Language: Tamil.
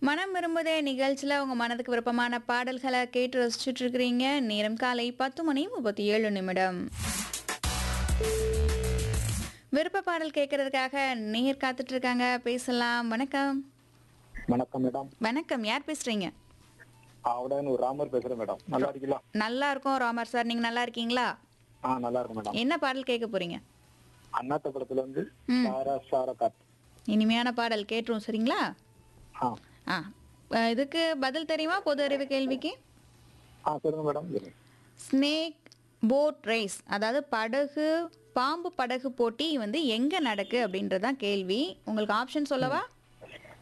மனம் விரும்புதே நிகழ்ச்சியில் உங்கள் மனதுக்கு விருப்பமான பாடல்களை கேட்டு ரசிச்சுட்டு இருக்கிறீங்க நேரம் காலை பத்து மணி முப்பத்தி ஏழு நிமிடம் விருப்ப பாடல் கேட்கறதுக்காக நேர் காத்துட்டு இருக்காங்க பேசலாம் வணக்கம் வணக்கம் மேடம் வணக்கம் யார் பேசுறீங்க அவடன் ஒரு ராமர் பேசுறேன் மேடம் நல்லா இருக்கீங்களா நல்லா இருக்கோம் ராமர் சார் நீங்க நல்லா இருக்கீங்களா ஆ நல்லா இருக்கும் மேடம் என்ன பாடல் கேட்க போறீங்க அண்ணாத்த படத்துல வந்து ம். சாரா சாரா காத் இனிமையான பாடல் கேட்டுரும் சரிங்களா ஆ ஆ அஹ் இதுக்கு பதில் தெரியுமா பொது அறிவு கேள்விக்கு ஆ சொல்லுங்க மேடம் ஸ்னேக் போட் ரேஸ் அதாவது படகு பாம்பு படகு போட்டி வந்து எங்க நடக்கு அப்படின்றதான் கேள்வி உங்களுக்கு ஆப்ஷன் சொல்லவா